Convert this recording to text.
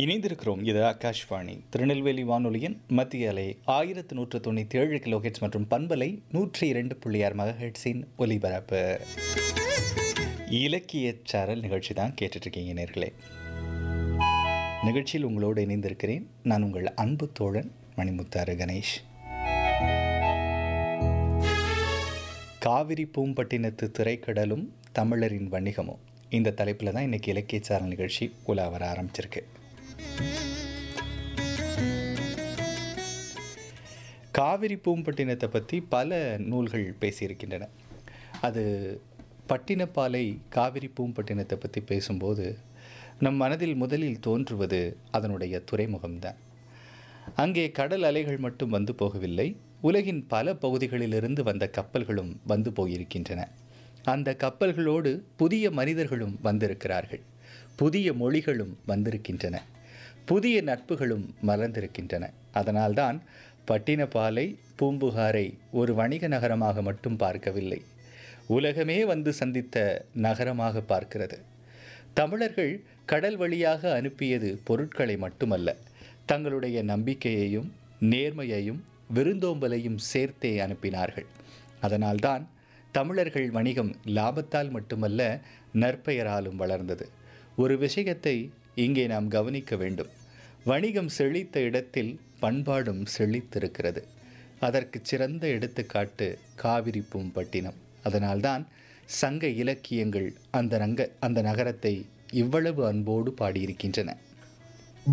இணைந்திருக்கிறோம் இது ஆகாஷ்வாணி திருநெல்வேலி வானொலியின் மத்திய அலை ஆயிரத்து நூற்று தொண்ணூற்றி ஏழு கிலோஹெட்ஸ் மற்றும் பண்பலை நூற்றி இரண்டு புள்ளி ஆறு மெகாஹெட்ஸின் ஒலிபரப்பு இலக்கிய சாரல் நிகழ்ச்சி தான் கேட்டுட்ருக்கீங்க நேர்களே நிகழ்ச்சியில் உங்களோடு இணைந்திருக்கிறேன் நான் உங்கள் அன்பு தோழன் மணிமுத்தாறு கணேஷ் காவிரி பூம்பட்டினத்து திரைக்கடலும் தமிழரின் வணிகமும் இந்த தலைப்பில் தான் இன்றைக்கி இலக்கிய சாரல் நிகழ்ச்சி உலா வர ஆரம்பிச்சிருக்கு காவிரி பூம்பட்டினத்தை பற்றி பல நூல்கள் பேசியிருக்கின்றன அது பட்டினப்பாலை காவிரி பூம்பட்டினத்தை பற்றி பேசும்போது நம் மனதில் முதலில் தோன்றுவது அதனுடைய துறைமுகம்தான் அங்கே கடல் அலைகள் மட்டும் வந்து போகவில்லை உலகின் பல பகுதிகளிலிருந்து வந்த கப்பல்களும் வந்து போயிருக்கின்றன அந்த கப்பல்களோடு புதிய மனிதர்களும் வந்திருக்கிறார்கள் புதிய மொழிகளும் வந்திருக்கின்றன புதிய நட்புகளும் மலர்ந்திருக்கின்றன அதனால்தான் பட்டினப்பாலை பூம்புகாரை ஒரு வணிக நகரமாக மட்டும் பார்க்கவில்லை உலகமே வந்து சந்தித்த நகரமாக பார்க்கிறது தமிழர்கள் கடல் வழியாக அனுப்பியது பொருட்களை மட்டுமல்ல தங்களுடைய நம்பிக்கையையும் நேர்மையையும் விருந்தோம்பலையும் சேர்த்தே அனுப்பினார்கள் அதனால்தான் தமிழர்கள் வணிகம் லாபத்தால் மட்டுமல்ல நற்பெயராலும் வளர்ந்தது ஒரு விஷயத்தை இங்கே நாம் கவனிக்க வேண்டும் வணிகம் செழித்த இடத்தில் பண்பாடும் செழித்திருக்கிறது அதற்கு சிறந்த எடுத்துக்காட்டு காவிரி பூம்பட்டினம் அதனால்தான் சங்க இலக்கியங்கள் அந்த நங்க அந்த நகரத்தை இவ்வளவு அன்போடு பாடியிருக்கின்றன